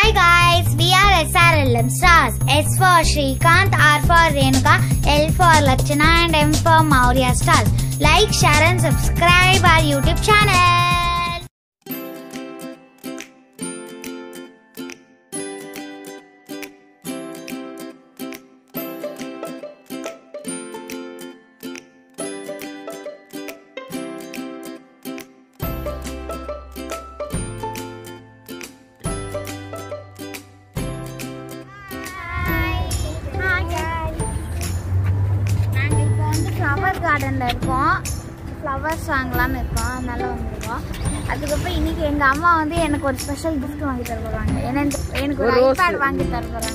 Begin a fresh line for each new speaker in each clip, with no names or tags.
Hi guys, we are SRLM stars. S for Srikanth, R for Renuka, L for Lachana and M for Maurya stars. Like, share and subscribe our YouTube channel. நாங்கள் இப்போ வந்து flower கார்டனில் இருக்கோம் flowers வாங்கலாம்னு இருக்கோம் அதனால வந்துருக்கோம் அதுக்கப்புறம் இன்னைக்கு எங்கள் அம்மா வந்து எனக்கு ஒரு ஸ்பெஷல் கிஃப்ட் வாங்கி தர போகிறாங்க ஏன்னா எனக்கு ஒரு ஐபேட் வாங்கி தர போகிறாங்க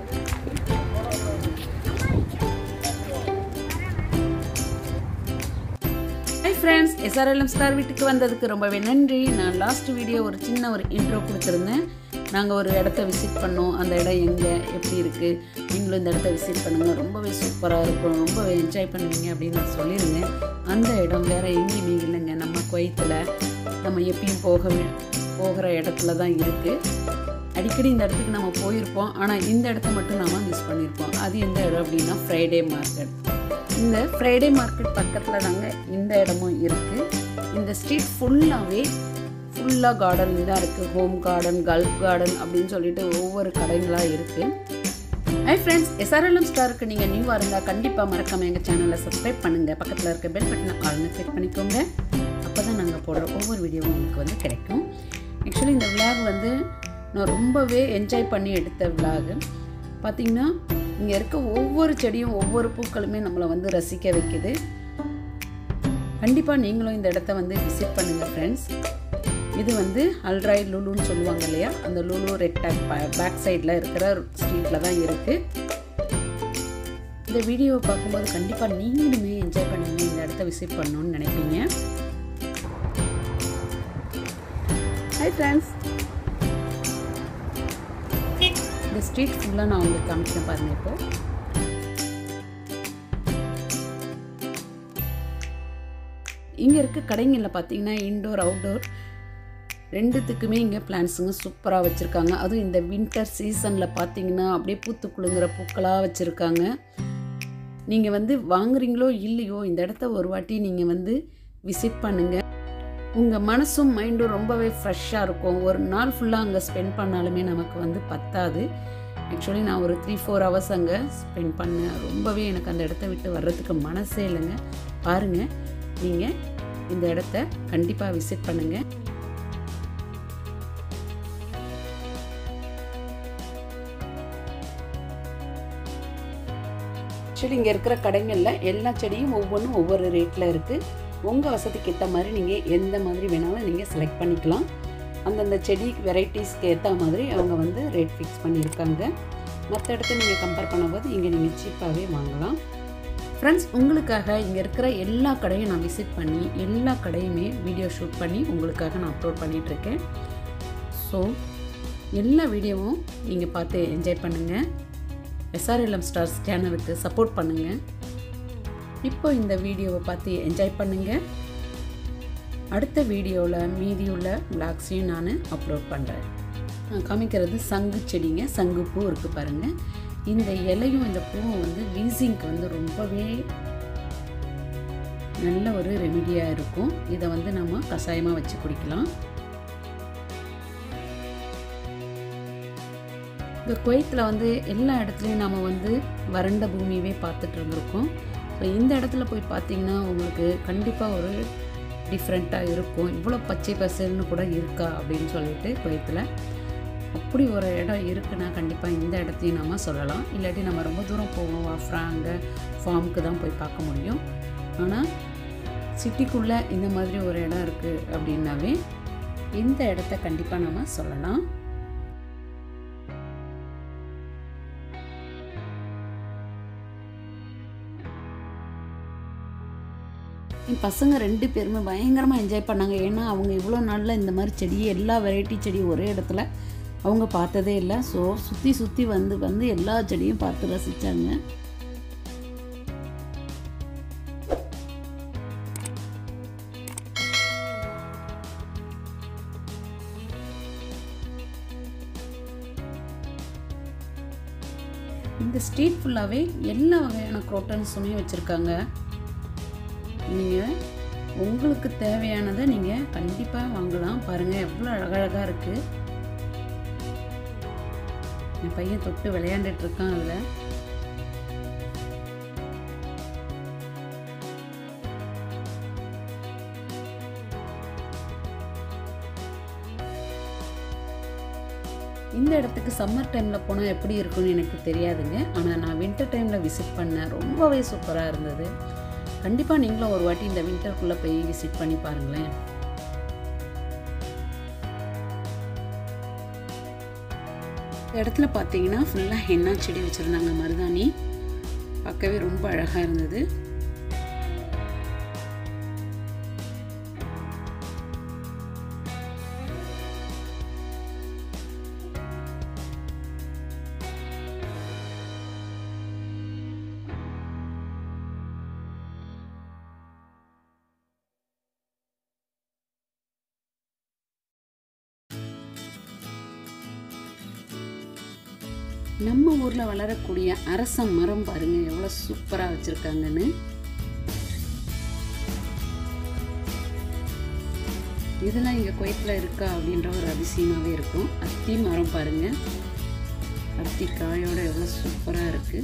ஹை ஃப்ரெண்ட்ஸ் எஸ்ஆர்எல்எம் ஸ்டார் வீட்டுக்கு வந்ததுக்கு ரொம்பவே நன்றி நான் லாஸ்ட் வீடியோ ஒரு சின்ன ஒரு இன்ட்ரோ கொடுத்துருந்தேன் நாங்கள் ஒரு இடத்த விசிட் பண்ணோம் அந்த இடம் எங்கே எப்படி இருக்குது நீங்களும் இந்த இடத்த விசிட் பண்ணுங்கள் ரொம்பவே சூப்பராக இருக்கும் ரொம்பவே என்ஜாய் பண்ணுவீங்க அப்படின்னு நான் சொல்லியிருந்தேன் அந்த இடம் வேறு எங்கேயுமே இல்லைங்க நம்ம குவைத்தில் நம்ம எப்பயும் போக வே- போகிற இடத்துல தான் இருக்குது அடிக்கடி இந்த இடத்துக்கு நம்ம போயிருப்போம் ஆனால் இந்த இடத்த மட்டும் நாம மிஸ் பண்ணியிருப்போம் அது எந்த இடம் அப்படின்னா ஃப்ரைடே மார்க்கெட் இந்த ஃப்ரைடே மார்க்கெட் பக்கத்தில் தாங்க இந்த இடமும் இருக்குது இந்த ஸ்ட்ரீட் ஃபுல்லாகவே ஃபுல்லாக கார்டன் தான் இருக்குது ஹோம் கார்டன் கல்ஃப் கார்டன் அப்படின்னு சொல்லிட்டு ஒவ்வொரு கடைங்களாக இருக்குது ஹை ஃப்ரெண்ட்ஸ் எஸ்ஆர்எல்எம் ஸ்டாருக்கு நீங்கள் நியூவாக இருந்தால் கண்டிப்பாக மறக்காமல் எங்கள் சேனலை சப்ஸ்கிரைப் பண்ணுங்கள் பக்கத்தில் இருக்க பெல் பட்டனை ஆல்னு கிளிக் பண்ணிக்கோங்க அப்போ தான் நாங்கள் போடுற ஒவ்வொரு வீடியோவும் உங்களுக்கு வந்து கிடைக்கும் ஆக்சுவலி இந்த விளாக் வந்து நான் ரொம்பவே என்ஜாய் பண்ணி எடுத்த விளாகு பார்த்தீங்கன்னா இங்கே இருக்க ஒவ்வொரு செடியும் ஒவ்வொரு பூக்களுமே நம்மளை வந்து ரசிக்க வைக்குது கண்டிப்பாக நீங்களும் இந்த இடத்த வந்து விசிட் பண்ணுங்கள் ஃப்ரெண்ட்ஸ் இது வந்து அல்ராய் லுலுன்னு சொல்லுவாங்க இல்லையா அந்த லுலு ரெக்டாக் பேக் சைடில் இருக்கிற ஸ்ட்ரீட்டில் தான் இருக்குது இந்த வீடியோவை பார்க்கும்போது கண்டிப்பாக நீங்களுமே என்ஜாய் பண்ணுவீங்க இந்த இடத்த விசிட் பண்ணணும்னு நினைப்பீங்க ஹாய் ஃப்ரெண்ட்ஸ் இந்த ஸ்ட்ரீட் ஃபுல்லாக நான் உங்களுக்கு காமிக்கிறேன் பாருங்கள் இப்போ இங்கே இருக்க கடைங்களில் பார்த்தீங்கன்னா இன்டோர் அவுட்டோர் ரெண்டுத்துக்குமே இங்கே பிளான்ஸுங்க சூப்பராக வச்சுருக்காங்க அதுவும் இந்த வின்டர் சீசனில் பார்த்தீங்கன்னா அப்படியே பூத்து குலுங்குற பூக்களாக வச்சுருக்காங்க நீங்கள் வந்து வாங்குறீங்களோ இல்லையோ இந்த இடத்த ஒரு வாட்டி நீங்கள் வந்து விசிட் பண்ணுங்கள் உங்கள் மனசும் மைண்டும் ரொம்பவே ஃப்ரெஷ்ஷாக இருக்கும் ஒரு நாள் ஃபுல்லாக அங்கே ஸ்பெண்ட் பண்ணாலுமே நமக்கு வந்து பத்தாது ஆக்சுவலி நான் ஒரு த்ரீ ஃபோர் ஹவர்ஸ் அங்கே ஸ்பெண்ட் பண்ணேன் ரொம்பவே எனக்கு அந்த இடத்த விட்டு வர்றதுக்கு மனசே இல்லைங்க பாருங்கள் நீங்கள் இந்த இடத்த கண்டிப்பாக விசிட் பண்ணுங்கள் ஆக்சுவலி இங்கே இருக்கிற கடைகளில் எல்லா செடியும் ஒவ்வொன்றும் ஒவ்வொரு ரேட்டில் இருக்குது உங்கள் வசதிக்கு ஏற்ற மாதிரி நீங்கள் எந்த மாதிரி வேணாலும் நீங்கள் செலக்ட் பண்ணிக்கலாம் அந்தந்த செடி வெரைட்டிஸ்க்கு ஏற்ற மாதிரி அவங்க வந்து ரேட் ஃபிக்ஸ் பண்ணியிருக்காங்க மற்ற இடத்த நீங்கள் கம்பேர் பண்ணும்போது இங்கே நீங்கள் சீப்பாகவே வாங்கலாம் ஃப்ரெண்ட்ஸ் உங்களுக்காக இங்கே இருக்கிற எல்லா கடையும் நான் விசிட் பண்ணி எல்லா கடையுமே வீடியோ ஷூட் பண்ணி உங்களுக்காக நான் அப்லோட் பண்ணிகிட்ருக்கேன் ஸோ எல்லா வீடியோவும் நீங்கள் பார்த்து என்ஜாய் பண்ணுங்கள் எஸ்ஆர்எல்எம் ஸ்டார்ஸ் சேனலுக்கு சப்போர்ட் பண்ணுங்கள் இப்போ இந்த வீடியோவை பார்த்து என்ஜாய் பண்ணுங்கள் அடுத்த வீடியோவில் மீதியுள்ள விளாக்ஸையும் நான் அப்லோட் பண்ணுறேன் நான் காமிக்கிறது சங்கு செடிங்க சங்கு பூ இருக்குது பாருங்கள் இந்த இலையும் இந்த பூவும் வந்து வீசிங்க்கு வந்து ரொம்பவே நல்ல ஒரு ரெமிடியாக இருக்கும் இதை வந்து நம்ம கஷாயமாக வச்சு குடிக்கலாம் இந்த குவைத்தில் வந்து எல்லா இடத்துலையும் நாம் வந்து வறண்ட பூமியவே பார்த்துட்டு இருந்திருக்கோம் ஸோ இந்த இடத்துல போய் பார்த்தீங்கன்னா உங்களுக்கு கண்டிப்பாக ஒரு டிஃப்ரெண்ட்டாக இருக்கும் இவ்வளோ பச்சை பசேல்னு கூட இருக்கா அப்படின்னு சொல்லிட்டு குவைத்தில் அப்படி ஒரு இடம் இருக்குன்னா கண்டிப்பாக இந்த இடத்தையும் நம்ம சொல்லலாம் இல்லாட்டி நம்ம ரொம்ப தூரம் போவோம் வாஃப்ரா அங்கே ஃபார்முக்கு தான் போய் பார்க்க முடியும் ஆனால் சிட்டிக்குள்ளே இந்த மாதிரி ஒரு இடம் இருக்குது அப்படின்னாவே இந்த இடத்த கண்டிப்பாக நம்ம சொல்லலாம் என் பசங்க ரெண்டு பேருமே பயங்கரமாக என்ஜாய் பண்ணாங்க ஏன்னா அவங்க இவ்வளோ நாளில் இந்த மாதிரி செடி எல்லா வெரைட்டி செடியும் ஒரே இடத்துல அவங்க பார்த்ததே இல்லை ஸோ சுற்றி சுற்றி வந்து வந்து எல்லா செடியும் பார்த்து ரசித்தாங்க இந்த ஸ்ட்ரீட் ஃபுல்லாகவே எல்லா வகையான குரோட்டன்ஸுமே வச்சுருக்காங்க நீங்கள் உங்களுக்கு தேவையானதை நீங்கள் கண்டிப்பாக வாங்கலாம் பாருங்கள் எவ்வளோ அழகழகாக இருக்குது என் பையன் தொட்டு விளையாண்டுட்டு இருக்கான் அதில் இந்த இடத்துக்கு சம்மர் டைமில் போனால் எப்படி இருக்கும்னு எனக்கு தெரியாதுங்க ஆனால் நான் வின்டர் டைமில் விசிட் பண்ணேன் ரொம்பவே சூப்பராக இருந்தது கண்டிப்பாக நீங்களும் ஒரு வாட்டி இந்த வின்டருக்குள்ளே போய் விசிட் பண்ணி பாருங்களேன் இந்த இடத்துல பார்த்தீங்கன்னா ஃபுல்லாக ஹென்னா செடி வச்சுருந்தாங்க மருதாணி பார்க்கவே ரொம்ப அழகாக இருந்தது நம்ம ஊரில் வளரக்கூடிய அரச மரம் பாருங்க எவ்வளோ சூப்பராக வச்சுருக்காங்கன்னு இதெல்லாம் இங்கே குவைத்தில் இருக்கா அப்படின்ற ஒரு அதிசயமாகவே இருக்கும் அத்தி மரம் பாருங்க அத்தி காயோட எவ்வளோ சூப்பராக இருக்குது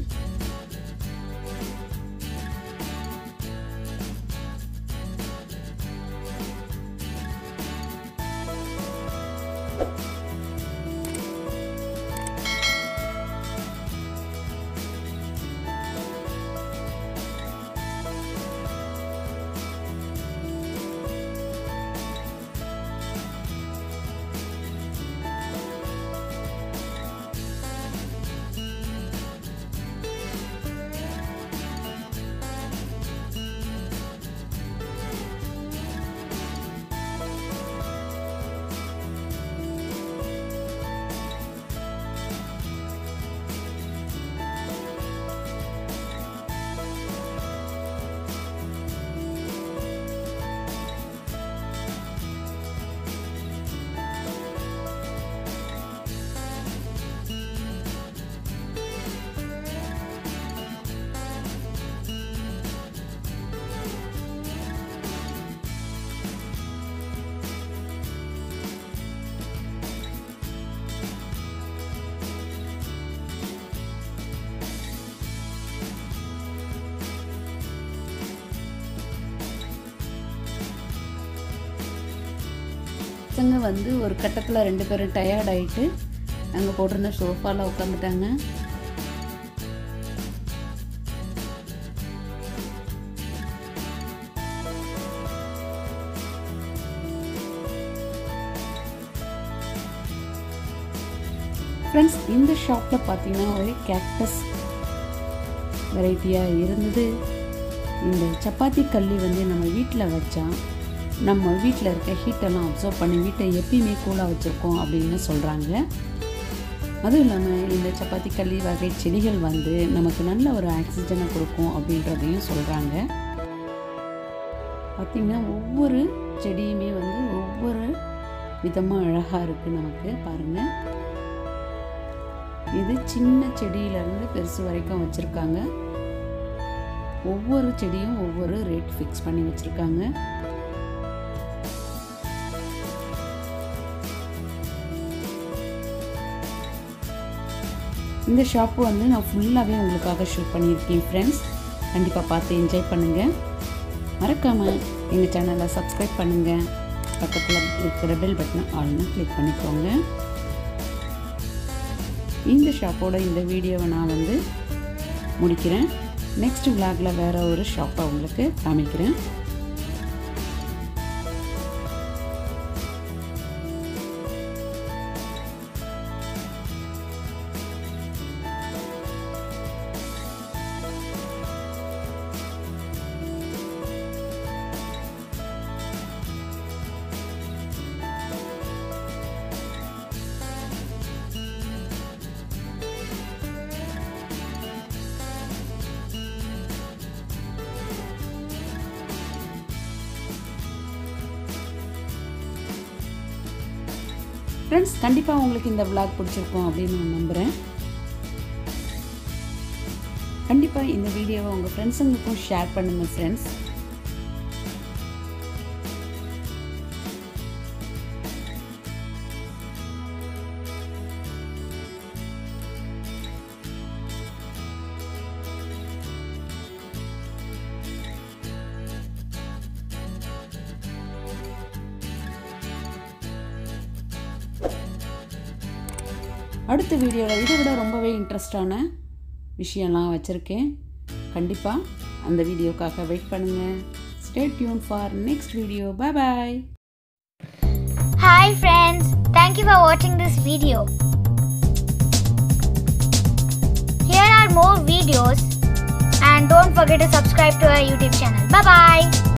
பசங்க வந்து ஒரு கட்டத்தில் ரெண்டு பேரும் டயர்ட் ஆகிட்டு அங்கே போட்டிருந்த சோஃபாவில் உட்காந்துட்டாங்க ஃப்ரெண்ட்ஸ் இந்த ஷாப்பில் பார்த்தீங்கன்னா ஒரு கேக்டஸ் வெரைட்டியாக இருந்தது இந்த சப்பாத்தி கல்லி வந்து நம்ம வீட்டில் வச்சா நம்ம வீட்டில் இருக்க ஹீட்டெல்லாம் அப்சர்வ் பண்ணி வீட்டை எப்பயுமே கூலாக வச்சுருக்கோம் அப்படின்னு சொல்கிறாங்க அதுவும் இல்லாமல் இந்த சப்பாத்தி கல்லி வகை செடிகள் வந்து நமக்கு நல்ல ஒரு ஆக்சிஜனை கொடுக்கும் அப்படின்றதையும் சொல்கிறாங்க பார்த்திங்கன்னா ஒவ்வொரு செடியுமே வந்து ஒவ்வொரு விதமாக அழகாக இருக்குது நமக்கு பாருங்கள் இது சின்ன செடியிலேருந்து பெருசு வரைக்கும் வச்சுருக்காங்க ஒவ்வொரு செடியும் ஒவ்வொரு ரேட் ஃபிக்ஸ் பண்ணி வச்சுருக்காங்க இந்த ஷாப்பு வந்து நான் ஃபுல்லாகவே உங்களுக்காக ஷூட் பண்ணியிருக்கேன் ஃப்ரெண்ட்ஸ் கண்டிப்பாக பார்த்து என்ஜாய் பண்ணுங்கள் மறக்காமல் எங்கள் சேனலை சப்ஸ்கிரைப் பண்ணுங்கள் பக்கத்தில் இருக்கிற பெல் பட்டனை ஆல்னு கிளிக் பண்ணிக்கோங்க இந்த ஷாப்போட இந்த வீடியோவை நான் வந்து முடிக்கிறேன் நெக்ஸ்ட் விலாகில் வேறு ஒரு ஷாப்பை உங்களுக்கு காமிக்கிறேன் ஃப்ரெண்ட்ஸ் கண்டிப்பாக உங்களுக்கு இந்த விளாக் பிடிச்சிருக்கும் அப்படின்னு நான் நம்புகிறேன் கண்டிப்பாக இந்த வீடியோவை உங்கள் ஃப்ரெண்ட்ஸுங்களுக்கும் ஷேர் பண்ணுங்கள் ஃப்ரெண்ட்ஸ் அடுத்த வீடியோவில் இதை விட ரொம்பவே இன்ட்ரெஸ்டான விஷயம்லாம் வச்சுருக்கேன் கண்டிப்பாக அந்த வீடியோக்காக வெயிட் பண்ணுங்கள் stay tune for next video bye bye
Hi friends, thank you for watching this video. Here are more videos and don't forget to subscribe to our YouTube channel. Bye bye.